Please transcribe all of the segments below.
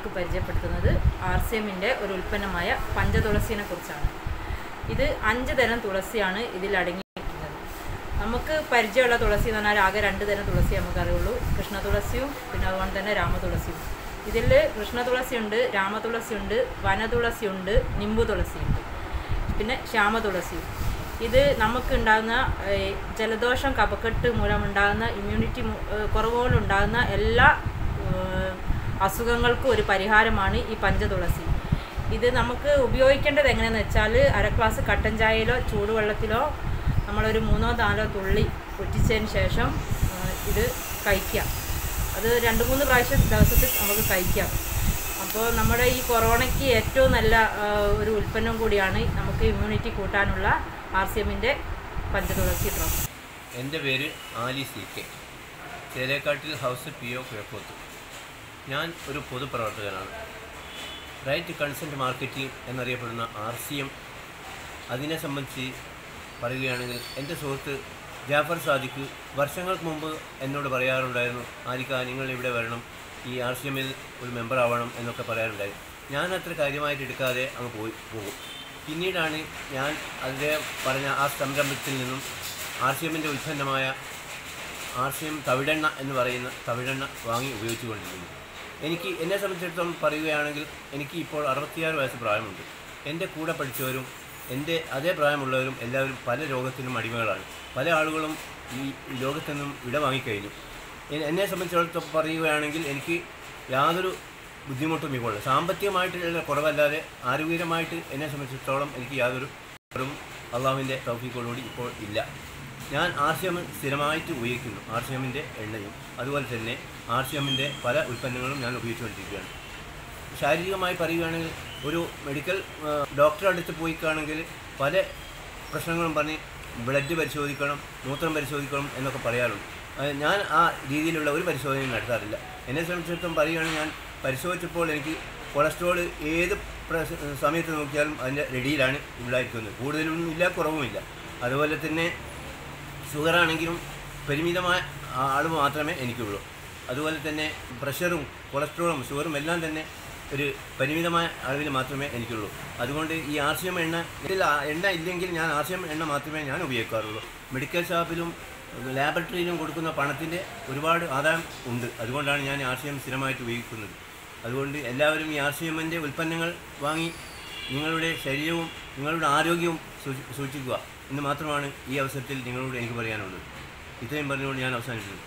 പരിചയപ്പെടുത്തുന്നത് R C എമ്മിൻ്റെ ഒരു ഉൽപ്പന്നമായ പഞ്ചതുളസിനെ കുറിച്ചാണ് ഇത് അഞ്ച് തരം തുളസിയാണ് ഇതിൽ അടങ്ങിയിരിക്കുന്നത് നമുക്ക് പരിചയമുള്ള തുളസി എന്ന് പറഞ്ഞാൽ ആകെ രണ്ട് തരം തുളസി നമുക്കറിയുള്ളൂ കൃഷ്ണ തുളസിയും പിന്നെ അതുപോലെ തന്നെ രാമതുളസിയും ഇതിൽ കൃഷ്ണ തുളസിയുണ്ട് രാമതുളസിയുണ്ട് വനതുളസിയുണ്ട് നിമ്പു തുളസിയുണ്ട് പിന്നെ ശ്യാമതുളസിയും ഇത് നമുക്ക് ഉണ്ടാകുന്ന ഏഹ്, ജലദോഷം കഫക്കെട്ട് മൂലമുണ്ടാകുന്ന ഇമ്മ്യൂണിറ്റി മു- ഏഹ്, കുറവുകൊണ്ടുണ്ടാകുന്ന എല്ലാ ഏഹ്, അസുഖങ്ങൾക്കും ഒരു പരിഹാരമാണ് ഈ പഞ്ചതുളസി ഇത് നമുക്ക് ഉപയോഗിക്കേണ്ടത് എങ്ങനെയാണെന്ന് വെച്ചാൽ അര ഗ്ലാസ് കട്ടൻ ചായയിലോ ചൂടുവെള്ളത്തിലോ നമ്മളൊരു മൂന്നോ നാലോ തുള്ളി ഒറ്റിച്ചതിന് ശേഷം ഏഹ്, ഇത് കഴിക്കാം അത് രണ്ട് മൂന്ന് പ്രാവശ്യം ദിവസത്തിൽ നമുക്ക് കഴിക്കാം അപ്പോൾ നമ്മുടെ ഈ കൊറോണയ്ക്ക് ഏറ്റവും നല്ല ആ, ഒരു ഉൽപ്പന്നം കൂടിയാണ് നമുക്ക് ഇമ്മ്യൂണിറ്റി കൂട്ടാനുള്ള ആർ സി എമ്മിൻ്റെ പഞ്ചതുളസി ഡ്രോപ്പ് എൻ്റെ പേര് Ali C K Chelekkattil house P O Kizhakkoth ഞാൻ ഒരു പൊതുപ്രവർത്തകനാണ് റൈറ്റ് കൺസെൻറ്റ് മാർക്കറ്റിംഗ് എന്നറിയപ്പെടുന്ന ആർ സി എം അതിനെ സംബന്ധിച്ച് പറയുകയാണെങ്കിൽ എൻ്റെ സുഹൃത്ത് ജാഫർ സാദിഖ് വർഷങ്ങൾക്ക് മുമ്പ് എന്നോട് പറയാറുണ്ടായിരുന്നു ആരിക്ക നിങ്ങൾ ഇവിടെ വരണം ഈ ആർ സി എമ്മിൽ ഒരു മെമ്പർ ആവണം എന്നൊക്കെ പറയാറുണ്ടായിരുന്നു ഞാൻ അത്ര കാര്യമായിട്ട് എടുക്കാതെ അങ്ങ് പോയി പോകും പിന്നീടാണ് ഞാൻ അതിലെ പറഞ്ഞ ആ സംരംഭത്തിൽ നിന്നും ആർ സി എമ്മിൻ്റെ ഉൽപ്പന്നമായ ആർ സി എം തവിടെണ്ണ എന്ന് പറയുന്ന തവിടെണ്ണ വാങ്ങി ഉപയോഗിച്ചുകൊണ്ടിരിക്കുന്നു എനിക്ക് എന്നെ സംബന്ധിച്ചിടത്തോളം പറയുകയാണെങ്കിൽ എനിക്ക് ഇപ്പോൾ അറുപത്തിയാറ് വയസ്സ് പ്രായമുണ്ട് എൻ്റെ കൂടെ പഠിച്ചവരും എൻ്റെ അതേ പ്രായമുള്ളവരും എല്ലാവരും പല രോഗത്തിനും അടിമകളാണ് പല ആളുകളും ഈ ഈ ലോകത്തു നിന്നും വിട വാങ്ങിക്കഴിഞ്ഞു എ- എന്നെ സംബന്ധിച്ചിടത്തോളം പറയുകയാണെങ്കിൽ എനിക്ക് യാതൊരു ബുദ്ധിമുട്ടും ഇപ്പോൾ സാമ്പത്തികമായിട്ടുള്ള കുറവല്ലാതെ ആരോഗ്യപരമായിട്ട് എന്നെ സംബന്ധിച്ചിടത്തോളം എനിക്ക് യാതൊരു കുറവും അള്ളാഹുവിൻ്റെ തൗഫീഖോടുകൂടി ഇപ്പോൾ ഇല്ല ഞാൻ ആർ സി എം സ്ഥിരമായിട്ട് ഉപയോഗിക്കുന്നു ആർ സി എമ്മിൻ്റെ എണ്ണയും അതുപോലെ തന്നെ ആർ സി എമ്മിൻ്റെ പല ഉൽപ്പന്നങ്ങളും ഞാൻ ഉപയോഗിച്ചുകൊണ്ടിരിക്കുകയാണ് ശാരീരികമായി പറയുകയാണെങ്കിൽ ഒരു മെഡിക്കൽ ആ, ഡോക്ടറെ അടുത്ത് പോയിക്കാണെങ്കിൽ പല പ്രശ്നങ്ങളും പറഞ്ഞ് ബ്ലഡ് പരിശോധിക്കണം മൂത്രം പരിശോധിക്കണം എന്നൊക്കെ പറയാറുണ്ട് ആ, ഞാൻ ആ രീതിയിലുള്ള ഒരു പരിശോധനയും നടത്താറില്ല എന്നെ സംബന്ധിച്ചിടത്തോളം പറയുകയാണെങ്കിൽ ഞാൻ പരിശോധിച്ചപ്പോൾ എനിക്ക് കൊളസ്ട്രോൾ ഏത് പ്രശ- സമയത്ത് നോക്കിയാലും അതിൻ്റെ റെഡിയിലാണ് ഉണ്ടായിരിക്കുന്നത് കൂടുതലൊന്നും ഇല്ല കുറവുമില്ല അതുപോലെ തന്നെ ഷുഗറാണെങ്കിലും പരിമിതമായ ആൾ മാത്രമേ എനിക്കുള്ളൂ അതുപോലെ തന്നെ പ്രഷറും കൊളസ്ട്രോളും ഷുഗറും എല്ലാം തന്നെ ഒരു പരിമിതമായ അളവിൽ മാത്രമേ എനിക്കുള്ളൂ അതുകൊണ്ട് ഈ ആർ സി എം എണ്ണ ഇതിൽ ആ എണ്ണ ഇല്ലെങ്കിൽ ഞാൻ ആർ സി എം എണ്ണ മാത്രമേ ഞാൻ ഉപയോഗിക്കാറുള്ളൂ മെഡിക്കൽ ഷോപ്പിലും ലാബറട്ടറിയിലും കൊടുക്കുന്ന പണത്തിൻ്റെ ഒരുപാട് ആദായം ഉണ്ട് അതുകൊണ്ടാണ് ഞാൻ ആർ സി എം സ്ഥിരമായിട്ട് ഉപയോഗിക്കുന്നത് അതുകൊണ്ട് എല്ലാവരും ഈ ആർ സി എമ്മിൻ്റെ ഉൽപ്പന്നങ്ങൾ വാങ്ങി നിങ്ങളുടെ ശരീരവും നിങ്ങളുടെ ആരോഗ്യവും സൂക്ഷി- സൂക്ഷിക്കുക എന്ന് മാത്രമാണ് ഈ അവസരത്തിൽ നിങ്ങളോട് എനിക്ക് പറയാനുള്ളത് ഇത്രയും പറഞ്ഞുകൊണ്ട് ഞാൻ അവസാനിക്കുന്നു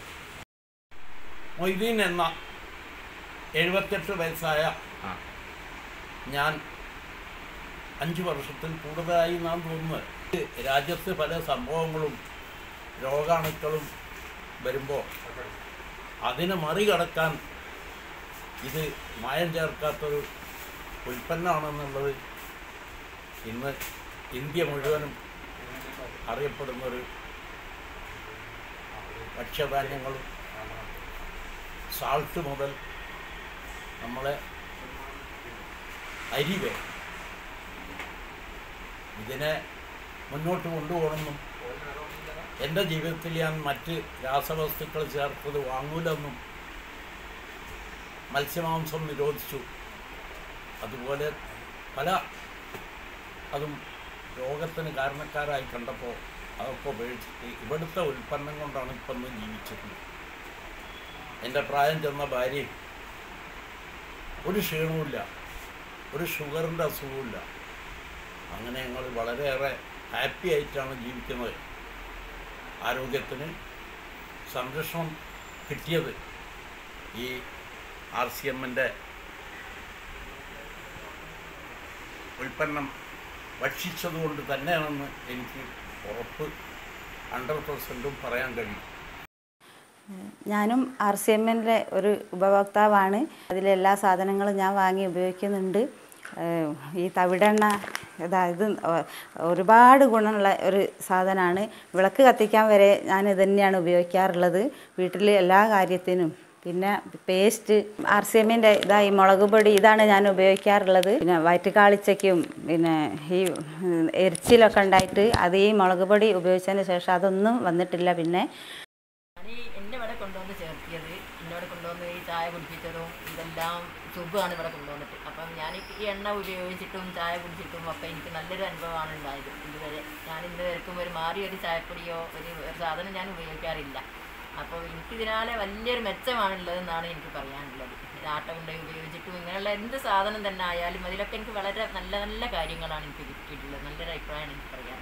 മൊയ്തീൻ എന്ന എഴുപത്തെട്ട് വയസ്സായ ഞാൻ അഞ്ച് വർഷത്തിൽ കൂടുതലായി നാം തോന്നുന്നത് രാജ്യത്ത് പല സംഭവങ്ങളും രോഗാണുക്കളും വരുമ്പോൾ അതിനെ മറികടക്കാൻ ഇത് മായം ചേർക്കാത്തൊരു ഉൽപ്പന്നമാണെന്നുള്ളത് ഇന്ന് ഇന്ത്യ മുഴുവനും അറിയപ്പെടുന്നൊരു ഭക്ഷ്യധാന്യങ്ങളും സാൾട്ട് മുതൽ നമ്മളെ അരി വരെ ഇതിനെ മുന്നോട്ട് കൊണ്ടുപോകണമെന്നും എൻ്റെ ജീവിതത്തിൽ ഞാൻ മറ്റ് രാസവസ്തുക്കൾ ചേർത്തത് വാങ്ങൂലെന്നും മത്സ്യമാംസം നിരോധിച്ചു അതുപോലെ പല അതും രോഗത്തിന് കാരണക്കാരായി കണ്ടപ്പോൾ അതൊക്കെ ഉപേക്ഷിച്ച് ഇവിടുത്തെ ഉൽപ്പന്നം കൊണ്ടാണ് ഇപ്പം ഇന്ന് ജീവിച്ചിരുന്നത് എൻ്റെ പ്രായം ചെന്ന ഭാര്യയും ഒരു ക്ഷീണവുമില്ല ഒരു ഷുഗറിൻ്റെ അസുഖവുമില്ല അങ്ങനെ ഞങ്ങൾ വളരെയേറെ ഹാപ്പി ആയിട്ടാണ് ജീവിക്കുന്നത് ആരോഗ്യത്തിന് സംരക്ഷണം കിട്ടിയത് ഈ ആർ സി എമ്മിൻ്റെ ഉൽപ്പന്നം ഭക്ഷിച്ചതുകൊണ്ട് തന്നെയാണെന്ന് എനിക്ക് ഉറപ്പ് ഹൺഡ്രഡ് പെർസെൻറ്റും പറയാൻ കഴിയും ഞാനും ആർ സി എമ്മിൻ്റെ ഒരു ഉപഭോക്താവാണ് അതിലെല്ലാ സാധനങ്ങളും ഞാൻ വാങ്ങി ഉപയോഗിക്കുന്നുണ്ട് ഏഹ് ഈ തവിടെണ്ണ ഇതാ ഇത് ഒ- ഒരുപാട് ഗുണമുള്ള ഒരു സാധനമാണ് വിളക്ക് കത്തിക്കാൻ വരെ ഞാൻ ഇത് തന്നെയാണ് ഉപയോഗിക്കാറുള്ളത് വീട്ടിൽ എല്ലാ കാര്യത്തിനും പിന്നെ പേസ്റ്റ് ആർ സി എമ്മിൻ്റെ ഇതാ ഈ മുളക് പൊടി ഇതാണ് ഞാൻ ഉപയോഗിക്കാറുള്ളത് പിന്നെ വയറ്റുകാളിച്ചയ്ക്കും പിന്നെ ഈ ഉം, എരിച്ചിലൊക്കെ ഉണ്ടായിട്ട് അത് ഈ മുളക് പൊടി ഉപയോഗിച്ചതിന് ശേഷം അതൊന്നും വന്നിട്ടില്ല പിന്നെ ഞാൻ ഈ എന്നെ ഇവിടെ കൊണ്ടുവന്ന് ചേർത്തിയത് എന്നെ ഇവിടെ കൊണ്ടുവന്ന് ഈ ചായ കുടിപ്പിച്ചതും ഇതെല്ലാം എല്ലാം സുഖമാണ് ഇവിടെ കൊണ്ടുവന്നിട്ട് അപ്പം ഞാൻ ഈ എണ്ണ ഉപയോഗിച്ചിട്ടും ചായ കുടിച്ചിട്ടും ഒക്കെ എനിക്ക് നല്ലൊരു അനുഭവമാണ് ഉണ്ടായത് ഇതുവരെ ഞാൻ ഇന്ന് വരക്കും ഒരു മാറിയൊരു ചായപ്പൊടിയോ ഒരു ഒരു സാധനം ഞാൻ ഉപയോഗിക്കാറില്ല അപ്പോൾ എനിക്കിതിനാലെ വലിയൊരു മെച്ചമാണുള്ളതെന്നാണ് എനിക്ക് പറയാനുള്ളത് ഇത് ആട്ട കൊണ്ടുപോയി ഉപയോഗിച്ചിട്ടും ഇങ്ങനെയുള്ള എന്ത് സാധനം തന്നെ ആയാലും അതിലൊക്കെ എനിക്ക് വളരെ നല്ല നല്ല കാര്യങ്ങളാണ് എനിക്ക് കിട്ടിയിട്ടുള്ളത് നല്ലൊരു അഭിപ്രായമാണ് എനിക്ക് പറയാനുള്ളത്